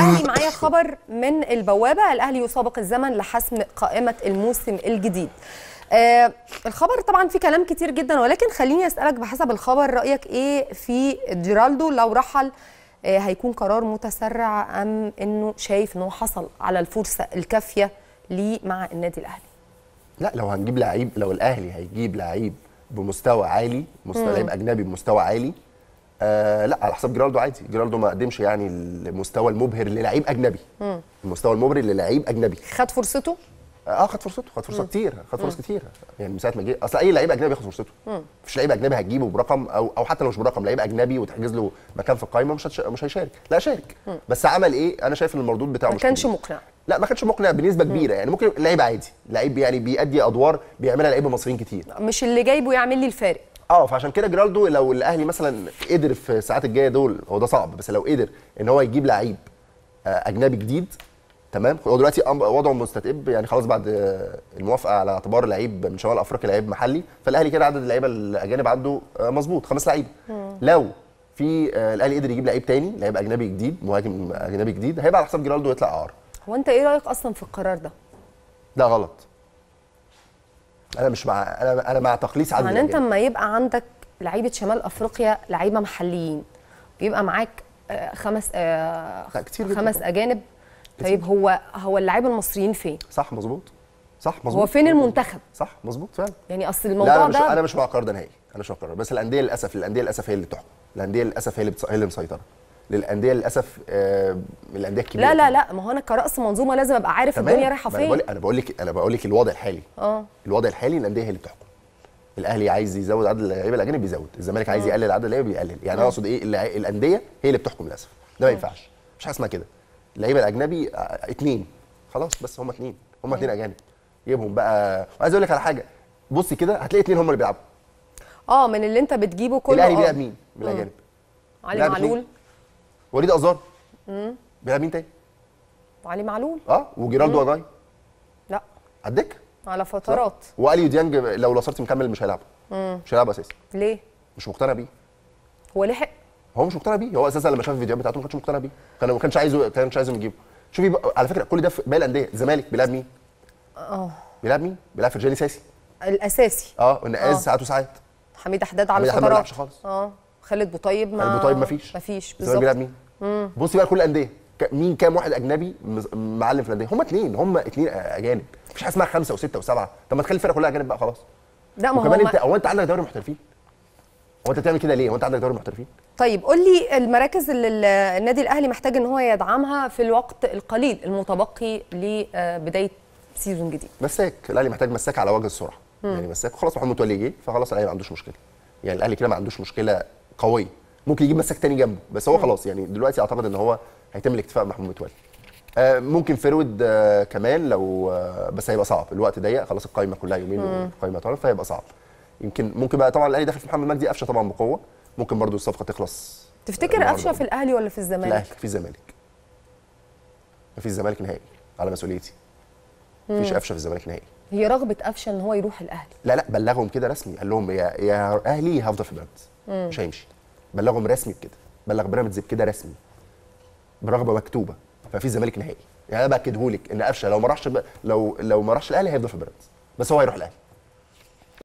الاهلي معايا خبر من البوابه الاهلي يسابق الزمن لحسم قائمه الموسم الجديد آه الخبر طبعا فيه كلام كتير جدا ولكن خليني اسالك بحسب الخبر رايك ايه في جيرالدو لو رحل آه هيكون قرار متسرع ام انه شايف انه حصل على الفرصه الكافيه ليه مع النادي الاهلي لا لو هنجيب لعيب لو الاهلي هيجيب لعيب بمستوى عالي مستوى لعيب اجنبي بمستوى عالي آه لا على حساب جيرالدو عادي جيرالدو ما قدمش يعني المستوى المبهر للعيب اجنبي المستوى المبهر للعيب اجنبي خد فرصته اه خد فرصته خد فرصه كتير خد فرص كتير يعني من ساعه ما جه اصل اي لعيب اجنبي ياخد فرصته مفيش لعيب اجنبي هتجيبه برقم او او حتى لو مش برقم لعيب اجنبي وتحجز له مكان في القائمه مش هتش... مش هيشارك لا شارك بس عمل ايه انا شايف ان المردود بتاعه ما مش كانش كبير. مقنع لا ما كانش مقنع بنسبه كبيره يعني ممكن لعيب عادي لعيب يعني بيأدي ادوار بيعملها لعيبه مصريين كتير مش اللي جايبه يعمل لي الفارق اه فعشان كده جرالدو لو الاهلي مثلا قدر في الساعات الجايه دول هو ده صعب بس لو قدر ان هو يجيب لعيب آه، اجنبي جديد تمام هو دلوقتي أم- وضعه مستتب يعني خلاص بعد آه، الموافقه على اعتبار لعيب من شمال افريقيا لعيب محلي فالاهلي كده عدد اللعيبه الاجانب عنده آه، مظبوط خمس لعيبه لو في آه، الاهلي قدر يجيب لعيب تاني لعيب اجنبي جديد مهاجم اجنبي جديد هيبقى على حساب جرالدو يطلع اعاره هو انت ايه رايك اصلا في القرار ده ده غلط انا مش مع انا انا مع تقليص عدد يعني انت الأجانب. اما يبقى عندك لعيبه شمال افريقيا لعيبه محليين ويبقى معاك آه، خمس آه، لا، كتير جدا خمس طبعا. اجانب طيب هو هو اللعيبه المصريين فين؟ صح مظبوط صح مظبوط هو فين المنتخب؟ صح مظبوط فعلا يعني اصل لا الموضوع انا مش ده انا مش مع القرار ده نهائي انا مش مع القرار بس الانديه للاسف الانديه للاسف هي اللي بتحكم الانديه للاسف هي اللي بتص... هي اللي مسيطره للانديه للاسف آه الانديه الكبيره لا لا لا ما هو انا كراس منظومه لازم ابقى عارف تمام. الدنيا رايحه ما انا فين بقول انا بقول لك انا بقول لك الوضع الحالي اه الوضع الحالي الانديه هي اللي بتحكم الاهلي عايز يزود عدد اللعيبه الاجانب بيزود الزمالك عايز يقلل عدد اللعيبه بيقلل يعني انا اقصد ايه اللع- الانديه هي اللي بتحكم للاسف ده ما ينفعش مش حاجه اسمها كده اللعيبه الاجنبي آه، اتنين خلاص بس هم اتنين هم اتنين اجانب جيبهم بقى وعايز اقول لك على حاجه بصي كده هتلاقي اتنين هم اللي بيلعبوا اه من اللي انت بتجيبه كله الاهلي آه. بيلعب مين من الاجانب علي بيلعب معلول اتنين. وليد ازار بيلعب مين تاني علي معلول اه وجيرالدو اجاي لا على الدكه على فترات واليو ديانج لو لاسارتي مكمل مش هيلعب مش هيلعب اساسي ليه؟ مش مقتنع بيه هو لحق هو مش مقتنع بيه هو اساسا لما شاف الفيديوهات بتاعته ما كانش مقتنع بيه كان ما كانش عايزه ما كانش عايزهم يجيبه شوفي بقى على فكره كل ده في باقي الانديه الزمالك بيلعب مين اه بيلعب مين بيلعب فرجاني ساسي الاساسي اه والنقاز آه. ساعات وساعات حميد حداد على حميد حداد ما فترات بيلعبش خالص. اه خالد بوطيب ما خالد بوطيب مفيش مفيش الزمالك بيلعب بالظبط مين بصي بقى كل الانديه ك- مين كام واحد اجنبي مز- معلم في الانديه هم اثنين هم اثنين اجانب مفيش حاجه اسمها خمسه وسته وسبعه طب ما تخلي الفرقه كلها اجانب بقى خلاص لا ما هو وكمان ما- انت هو انت عندك دوري محترفين هو انت بتعمل كده ليه هو انت عندك دوري محترفين طيب قول لي المراكز اللي ال- النادي الاهلي محتاج ان هو يدعمها في الوقت القليل المتبقي لبدايه سيزون جديد مساك الاهلي محتاج مساك على وجه السرعه يعني مساك خلاص محمد متولي جه فخلاص الاهلي ما عندوش مشكله يعني الاهلي كده ما عندوش مشكله قويه ممكن يجيب مساك تاني جنبه بس هو خلاص يعني دلوقتي اعتقد ان هو هيتم الاكتفاء بمحمود متولي آه ممكن فيرود آه كمان لو آه بس هيبقى صعب الوقت ضيق خلاص القايمه كلها يومين والقايمه طارت فهيبقى صعب يمكن ممكن بقى طبعا الاهلي داخل في محمد مجدي قفشه طبعا بقوه ممكن برضو الصفقه تخلص تفتكر النهاردة. قفشه في الاهلي ولا في الزمالك الاهلي في الزمالك في الزمالك نهائي على مسؤوليتي مفيش قفشه في الزمالك نهائي هي رغبه قفشه ان هو يروح الاهلي لا لا بلغهم كده رسمي قال لهم يا يا اهلي هفضل في بيراميدز مش هيمشي بلغهم رسمي بكده بلغ بيراميدز بكده رسمي برغبه مكتوبه ففي الزمالك نهائي يعني انا باكده لك ان قفشه لو ما راحش ب... لو لو ما راحش الاهلي هيفضل في بيراميدز بس هو هيروح الاهلي